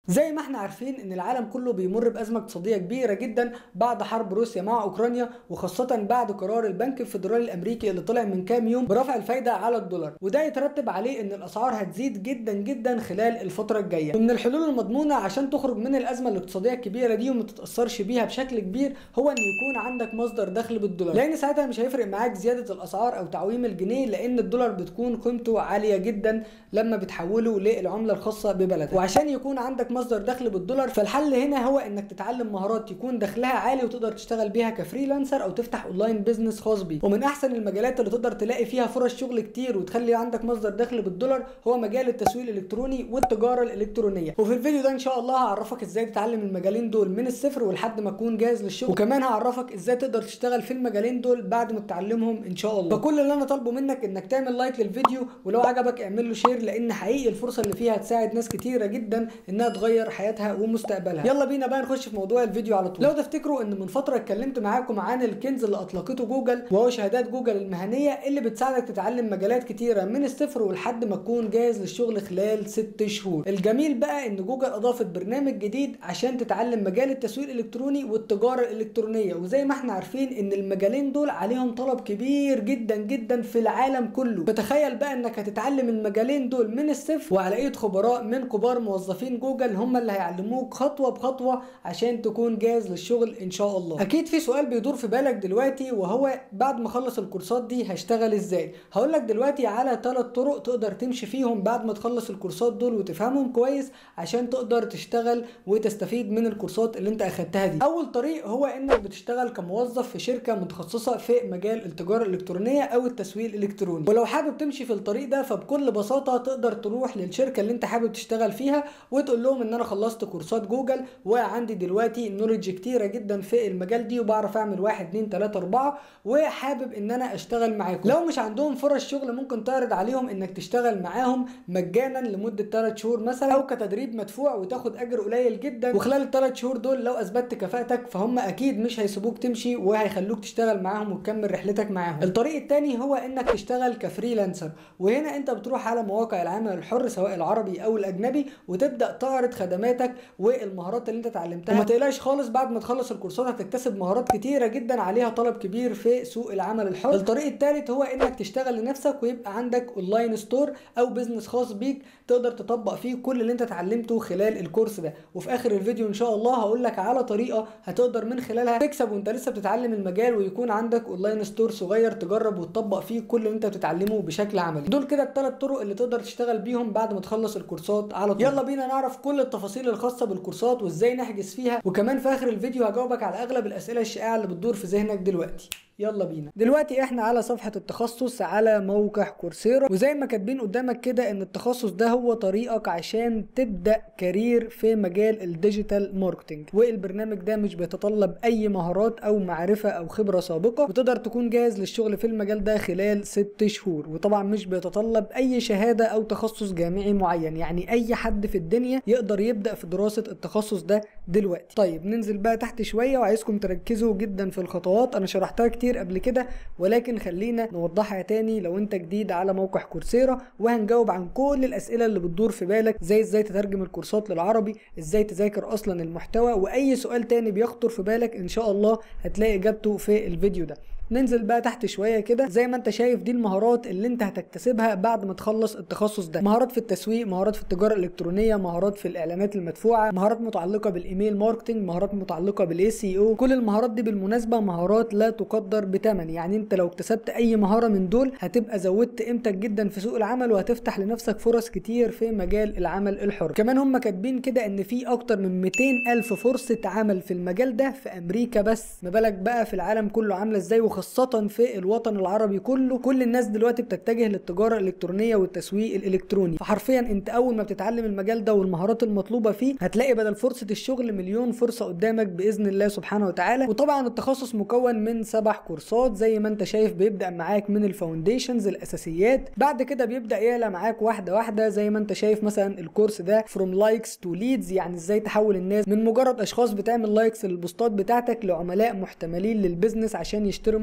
زي ما احنا عارفين ان العالم كله بيمر بازمه اقتصاديه كبيره جدا بعد حرب روسيا مع اوكرانيا وخاصه بعد قرار البنك الفيدرالي الامريكي اللي طلع من كام يوم برفع الفايده على الدولار وده يترتب عليه ان الاسعار هتزيد جدا جدا خلال الفتره الجايه ومن الحلول المضمونه عشان تخرج من الازمه الاقتصاديه الكبيره دي وما تتاثرش بيها بشكل كبير هو ان يكون عندك مصدر دخل بالدولار لان ساعتها مش هيفرق معاك زياده الاسعار او تعويم الجنيه لان الدولار بتكون قيمته عاليه جدا لما بتحوله للعمله الخاصه ببلدك وعشان يكون عندك مصدر دخل بالدولار فالحل هنا هو انك تتعلم مهارات يكون دخلها عالي وتقدر تشتغل بيها كفريلانسر او تفتح اونلاين بيزنس خاص بيك ومن احسن المجالات اللي تقدر تلاقي فيها فرص شغل كتير وتخلي عندك مصدر دخل بالدولار هو مجال التسويق الالكتروني والتجاره الالكترونيه وفي الفيديو ده ان شاء الله هعرفك ازاي تتعلم المجالين دول من الصفر ولحد ما تكون جاهز للشغل وكمان هعرفك ازاي تقدر تشتغل في المجالين دول بعد ما تتعلمهم ان شاء الله فكل اللي انا طالبه منك انك تعمل لايك للفيديو ولو عجبك اعمل له شير لان حقيقي الفرصه اللي فيها هتساعد ناس كتيره جدا انها تغير حياتها ومستقبلها يلا بينا بقى نخش في موضوع الفيديو على طول لو تفتكروا ان من فتره اتكلمت معاكم عن الكنز اللي اطلقته جوجل وهو شهادات جوجل المهنيه اللي بتساعدك تتعلم مجالات كتيره من الصفر ولحد ما تكون جاهز للشغل خلال ست شهور الجميل بقى ان جوجل اضافت برنامج جديد عشان تتعلم مجال التسويق الالكتروني والتجاره الالكترونيه وزي ما احنا عارفين ان المجالين دول عليهم طلب كبير جدا جدا في العالم كله فتخيل بقى انك هتتعلم المجالين دول من الصفر وعلى ايد خبراء من كبار موظفين جوجل هم اللي هيعلموك خطوه بخطوه عشان تكون جاهز للشغل ان شاء الله اكيد في سؤال بيدور في بالك دلوقتي وهو بعد ما اخلص الكورسات دي هشتغل ازاي هقول لك دلوقتي على ثلاث طرق تقدر تمشي فيهم بعد ما تخلص الكورسات دول وتفهمهم كويس عشان تقدر تشتغل وتستفيد من الكورسات اللي انت اخدتها دي اول طريق هو انك بتشتغل كموظف في شركه متخصصه في مجال التجاره الالكترونيه او التسويق الالكتروني ولو حابب تمشي في الطريق ده فبكل بساطه تقدر تروح للشركه اللي انت حابب تشتغل فيها وتقول لهم ان انا خلصت كورسات جوجل وعندي دلوقتي نولج كتيره جدا في المجال دي وبعرف اعمل واحد اتنين تلاته اربعه وحابب ان انا اشتغل معاكم لو مش عندهم فرص شغل ممكن تعرض عليهم انك تشتغل معاهم مجانا لمده 3 شهور مثلا او كتدريب مدفوع وتاخد اجر قليل جدا وخلال الثلاث شهور دول لو اثبتت كفاءتك فهم اكيد مش هيسيبوك تمشي وهيخلوك تشتغل معاهم وتكمل رحلتك معاهم الطريق الثاني هو انك تشتغل كفريلانسر وهنا انت بتروح على مواقع العمل الحر سواء العربي او الاجنبي وتبدا تعرض خدماتك والمهارات اللي انت اتعلمتها وما تقلقش خالص بعد ما تخلص الكورسات هتكتسب مهارات كتيره جدا عليها طلب كبير في سوق العمل الحر الطريق الثالث هو انك تشتغل لنفسك ويبقى عندك اونلاين ستور او بزنس خاص بيك تقدر تطبق فيه كل اللي انت اتعلمته خلال الكورس ده وفي اخر الفيديو ان شاء الله هقول لك على طريقه هتقدر من خلالها تكسب وانت لسه بتتعلم المجال ويكون عندك اونلاين ستور صغير تجرب وتطبق فيه كل اللي انت بتتعلمه بشكل عملي دول كده الثلاث طرق اللي تقدر تشتغل بيهم بعد ما تخلص الكورسات على طول يلا بينا نعرف كل التفاصيل الخاصه بالكورسات وازاي نحجز فيها وكمان في اخر الفيديو هجاوبك على اغلب الاسئله الشائعه اللي بتدور في ذهنك دلوقتي يلا بينا دلوقتي احنا على صفحة التخصص على موقع كورسيرا وزي ما كاتبين قدامك كده ان التخصص ده هو طريقك عشان تبدأ كارير في مجال الديجيتال ماركتنج والبرنامج ده مش بيتطلب اي مهارات او معرفة او خبرة سابقة وتقدر تكون جاهز للشغل في المجال ده خلال ست شهور وطبعا مش بيتطلب اي شهادة او تخصص جامعي معين يعني اي حد في الدنيا يقدر يبدأ في دراسة التخصص ده دلوقتي طيب ننزل بقى تحت شوية وعايزكم تركزوا جدا في الخطوات انا شرحتها كتير قبل كده ولكن خلينا نوضحها تاني لو انت جديد على موقع كورسيرا وهنجاوب عن كل الاسئله اللي بتدور في بالك زي ازاي تترجم الكورسات للعربي ازاي تذاكر اصلا المحتوى واي سؤال تاني بيخطر في بالك ان شاء الله هتلاقي اجابته في الفيديو ده ننزل بقى تحت شويه كده زي ما انت شايف دي المهارات اللي انت هتكتسبها بعد ما تخلص التخصص ده مهارات في التسويق مهارات في التجاره الالكترونيه مهارات في الاعلانات المدفوعه مهارات متعلقه بالايميل ماركتنج مهارات متعلقه بالاي سي او كل المهارات دي بالمناسبه مهارات لا تقدر بثمن يعني انت لو اكتسبت اي مهاره من دول هتبقى زودت قيمتك جدا في سوق العمل وهتفتح لنفسك فرص كتير في مجال العمل الحر كمان هم كاتبين كده ان في اكتر من 200 الف فرصه عمل في المجال ده في امريكا بس ما بالك بقى في العالم كله عامله ازاي وخاصة في الوطن العربي كله كل الناس دلوقتي بتتجه للتجارة الإلكترونية والتسويق الإلكتروني فحرفيا أنت أول ما بتتعلم المجال ده والمهارات المطلوبة فيه هتلاقي بدل فرصة الشغل مليون فرصة قدامك بإذن الله سبحانه وتعالى وطبعا التخصص مكون من سبع كورسات زي ما أنت شايف بيبدأ معاك من الفاونديشنز الأساسيات بعد كده بيبدأ يعلى معاك واحدة واحدة زي ما أنت شايف مثلا الكورس ده فروم لايكس تو ليدز يعني ازاي تحول الناس من مجرد اشخاص بتعمل لايكس للبوستات بتاعتك لعملاء محتملين للبيزنس عشان يشتروا منك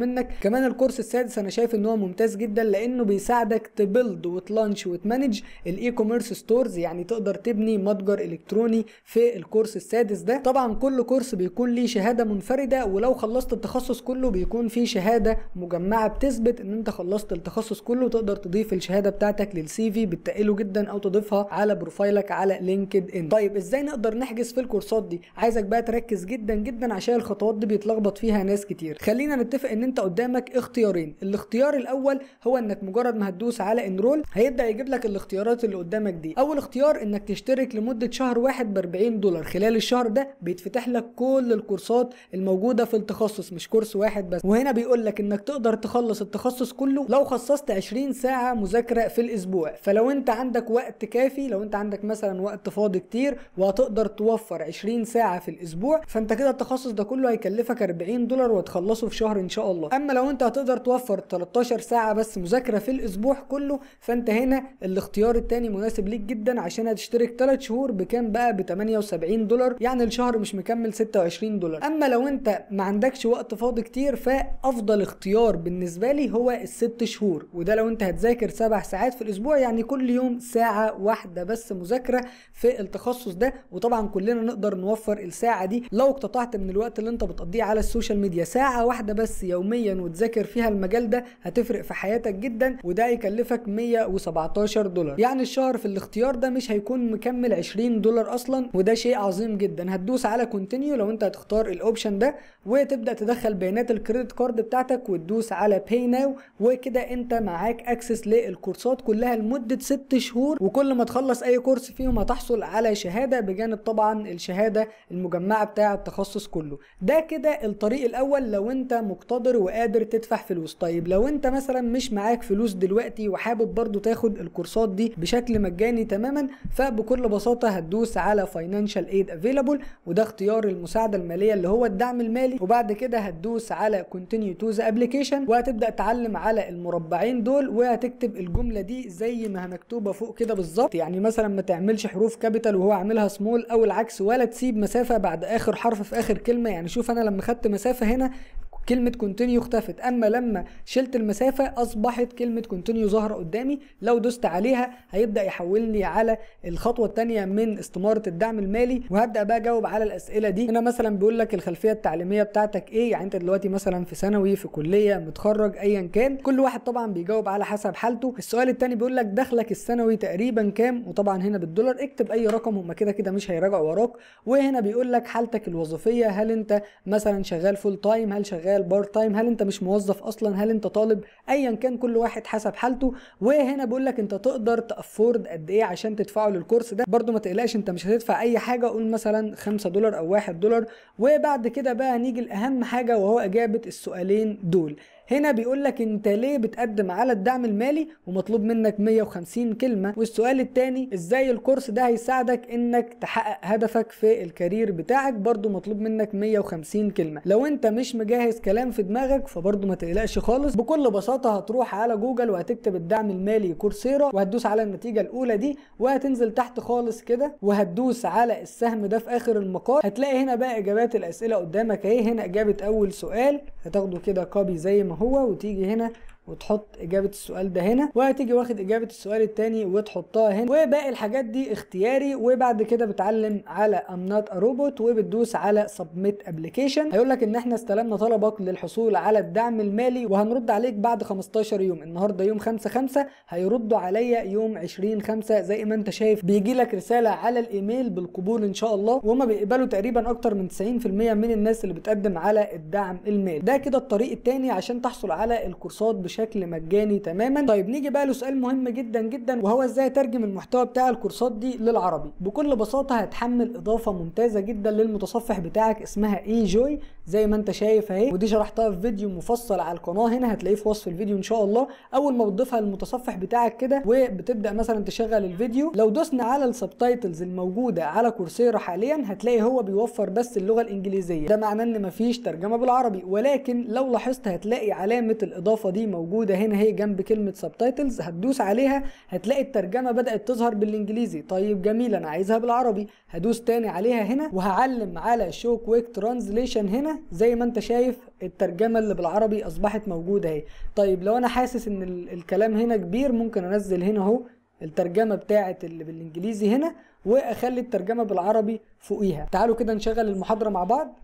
منك كمان الكورس السادس انا شايف ان هو ممتاز جدا لانه بيساعدك تبلد وتلانش وتمانج الاي كوميرس ستورز يعني تقدر تبني متجر الكتروني في الكورس السادس ده طبعا كل كورس بيكون ليه شهاده منفرده ولو خلصت التخصص كله بيكون فيه شهاده مجمعه بتثبت ان انت خلصت التخصص كله تقدر تضيف الشهاده بتاعتك للسي في بتقله جدا او تضيفها على بروفايلك على لينكد ان طيب ازاي نقدر نحجز في الكورسات دي عايزك بقى تركز جدا جدا عشان الخطوات دي بيتلخبط فيها ناس كتير خلينا نتفق ان انت قدامك اختيارين الاختيار الاول هو انك مجرد ما هتدوس على انرول هيبدا يجيب لك الاختيارات اللي قدامك دي اول اختيار انك تشترك لمده شهر واحد ب 40 دولار خلال الشهر ده بيتفتح لك كل الكورسات الموجوده في التخصص مش كورس واحد بس وهنا بيقول لك انك تقدر تخلص التخصص كله لو خصصت 20 ساعه مذاكره في الاسبوع فلو انت عندك وقت كافي لو انت عندك مثلا وقت فاضي كتير وهتقدر توفر 20 ساعه في الاسبوع فانت كده التخصص ده كله هيكلفك 40 دولار وتخلصه في شهر ان شاء الله اما لو انت هتقدر توفر 13 ساعه بس مذاكره في الاسبوع كله فانت هنا الاختيار التاني مناسب ليك جدا عشان هتشترك 3 شهور بكام بقى ب 78 دولار يعني الشهر مش مكمل 26 دولار اما لو انت ما عندكش وقت فاضي كتير فافضل اختيار بالنسبه لي هو الست شهور وده لو انت هتذاكر سبع ساعات في الاسبوع يعني كل يوم ساعه واحده بس مذاكره في التخصص ده وطبعا كلنا نقدر نوفر الساعه دي لو اقتطعت من الوقت اللي انت بتقضيه على السوشيال ميديا ساعه واحده بس يوميا وتذاكر فيها المجال ده هتفرق في حياتك جدا وده هيكلفك 117 دولار يعني الشهر في الاختيار ده مش هيكون مكمل 20 دولار اصلا وده شيء عظيم جدا هتدوس على كونتينيو لو انت هتختار الاوبشن ده وتبدا تدخل بيانات الكريدت كارد بتاعتك وتدوس على باي ناو وكده انت معاك اكسس للكورسات كلها لمده 6 شهور وكل ما تخلص اي كورس فيهم هتحصل على شهاده بجانب طبعا الشهاده المجمعه بتاع التخصص كله ده كده الطريق الاول لو انت مقتدر وقادر تدفع فلوس طيب لو انت مثلا مش معاك فلوس دلوقتي وحابب برضو تاخد الكورسات دي بشكل مجاني تماما فبكل بساطه هتدوس على فاينانشال ايد افيلابل وده اختيار المساعده الماليه اللي هو الدعم المالي وبعد كده هتدوس على كونتينيو تو ذا ابلكيشن وهتبدا تعلم على المربعين دول وهتكتب الجمله دي زي ما مكتوبه فوق كده بالظبط يعني مثلا ما تعملش حروف كابيتال وهو عاملها سمول او العكس ولا تسيب مسافه بعد اخر حرف في اخر كلمه يعني شوف انا لما خدت مسافه هنا كلمة كونتينيو اختفت اما لما شلت المسافة اصبحت كلمة كونتينيو ظاهرة قدامي لو دوست عليها هيبدأ يحولني على الخطوة الثانية من استمارة الدعم المالي وهبدأ بقى اجاوب على الاسئلة دي هنا مثلا بيقول لك الخلفية التعليمية بتاعتك ايه يعني انت دلوقتي مثلا في ثانوي في كلية متخرج ايا كان كل واحد طبعا بيجاوب على حسب حالته السؤال الثاني بيقول لك دخلك السنوي تقريبا كام وطبعا هنا بالدولار اكتب اي رقم هم كده كده مش هيراجعوا وراك وهنا بيقول لك حالتك الوظيفية هل انت مثلا شغال فول تايم هل شغال بارت تايم هل انت مش موظف اصلا هل انت طالب ايا كان كل واحد حسب حالته وهنا بيقول لك انت تقدر تافورد قد ايه عشان تدفعه للكورس ده برده ما تقلقش انت مش هتدفع اي حاجه قول مثلا 5 دولار او 1 دولار وبعد كده بقى نيجي لاهم حاجه وهو اجابه السؤالين دول هنا بيقول لك انت ليه بتقدم على الدعم المالي ومطلوب منك 150 كلمه والسؤال الثاني ازاي الكورس ده هيساعدك انك تحقق هدفك في الكارير بتاعك برضو مطلوب منك 150 كلمه لو انت مش مجهز كلام في دماغك فبرضو ما تقلقش خالص بكل بساطه هتروح على جوجل وهتكتب الدعم المالي كورسيرا وهتدوس على النتيجه الاولى دي وهتنزل تحت خالص كده وهتدوس على السهم ده في اخر المقال هتلاقي هنا بقى اجابات الاسئله قدامك اهي هنا اجابه اول سؤال هتاخده كده كوبي زي ما هو وتيجي هنا وتحط اجابه السؤال ده هنا وهتيجي واخد اجابه السؤال التاني وتحطها هنا وباقي الحاجات دي اختياري وبعد كده بتعلم على ام نوت روبوت وبتدوس على سبميت ابلكيشن هيقول لك ان احنا استلمنا طلبك للحصول على الدعم المالي وهنرد عليك بعد 15 يوم النهارده يوم 5 5 هيردوا عليا يوم 20 5 زي ما انت شايف بيجي لك رساله على الايميل بالقبول ان شاء الله وهم بيقبلوا تقريبا اكتر من 90% من الناس اللي بتقدم على الدعم المالي ده كده الطريق التاني عشان تحصل على الكورسات بشكل مجاني تماما طيب نيجي بقى لسؤال مهم جدا جدا وهو ازاي اترجم المحتوى بتاع الكورسات دي للعربي بكل بساطه هتحمل اضافه ممتازه جدا للمتصفح بتاعك اسمها اي جوي زي ما انت شايف اهي ودي شرحتها في فيديو مفصل على القناه هنا هتلاقيه في وصف الفيديو ان شاء الله اول ما بتضيفها للمتصفح بتاعك كده وبتبدا مثلا تشغل الفيديو لو دوسنا على السبتايتلز الموجوده على كورسيرا حاليا هتلاقي هو بيوفر بس اللغه الانجليزيه ده معناه ان مفيش ترجمه بالعربي ولكن لو لاحظت هتلاقي علامه الاضافه دي موجوده موجوده هنا هي جنب كلمه سبتايتلز هتدوس عليها هتلاقي الترجمه بدات تظهر بالانجليزي طيب جميل انا عايزها بالعربي هدوس تاني عليها هنا وهعلم على شو كويك ترانزليشن هنا زي ما انت شايف الترجمه اللي بالعربي اصبحت موجوده اهي طيب لو انا حاسس ان الكلام هنا كبير ممكن انزل هنا اهو الترجمه بتاعه اللي بالانجليزي هنا واخلي الترجمه بالعربي فوقيها تعالوا كده نشغل المحاضره مع بعض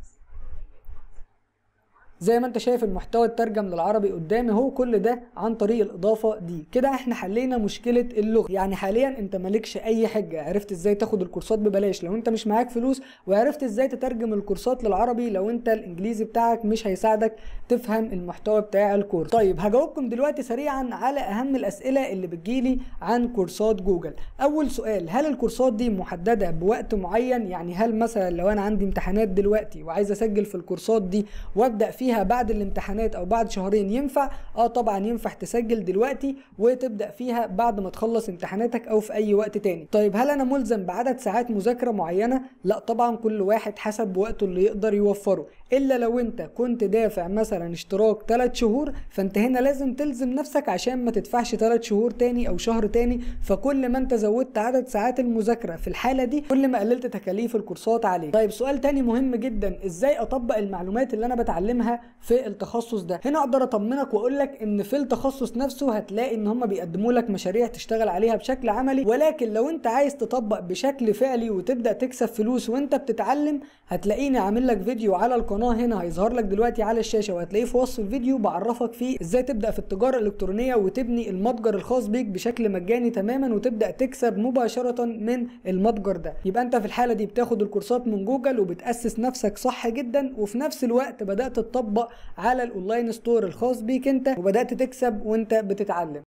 زي ما انت شايف المحتوى اترجم للعربي قدامي اهو كل ده عن طريق الاضافه دي كده احنا حلينا مشكله اللغه يعني حاليا انت مالكش اي حجه عرفت ازاي تاخد الكورسات ببلاش لو انت مش معاك فلوس وعرفت ازاي تترجم الكورسات للعربي لو انت الانجليزي بتاعك مش هيساعدك تفهم المحتوى بتاع الكورس طيب هجاوبكم دلوقتي سريعا على اهم الاسئله اللي بتجيلي عن كورسات جوجل اول سؤال هل الكورسات دي محدده بوقت معين يعني هل مثلا لو انا عندي امتحانات دلوقتي وعايز اسجل في الكورسات دي وابدا فيها فيها بعد الامتحانات او بعد شهرين ينفع اه طبعا ينفع تسجل دلوقتي وتبدا فيها بعد ما تخلص امتحاناتك او في اي وقت تاني طيب هل انا ملزم بعدد ساعات مذاكره معينه لا طبعا كل واحد حسب وقته اللي يقدر يوفره الا لو انت كنت دافع مثلا اشتراك 3 شهور فانت هنا لازم تلزم نفسك عشان ما تدفعش 3 شهور تاني او شهر تاني فكل ما انت زودت عدد ساعات المذاكره في الحاله دي كل ما قللت تكاليف الكورسات عليك طيب سؤال تاني مهم جدا ازاي اطبق المعلومات اللي انا بتعلمها في التخصص ده هنا اقدر اطمنك واقول لك ان في التخصص نفسه هتلاقي ان هم بيقدموا لك مشاريع تشتغل عليها بشكل عملي ولكن لو انت عايز تطبق بشكل فعلي وتبدا تكسب فلوس وانت بتتعلم هتلاقيني عامل لك فيديو على القناه هنا هيظهر لك دلوقتي على الشاشه وهتلاقيه في وصف الفيديو بعرفك فيه ازاي تبدا في التجاره الالكترونيه وتبني المتجر الخاص بيك بشكل مجاني تماما وتبدا تكسب مباشره من المتجر ده يبقى انت في الحاله دي بتاخد الكورسات من جوجل وبتاسس نفسك صح جدا وفي نفس الوقت بدات تطبق على الاونلاين ستور الخاص بيك انت وبدات تكسب وانت بتتعلم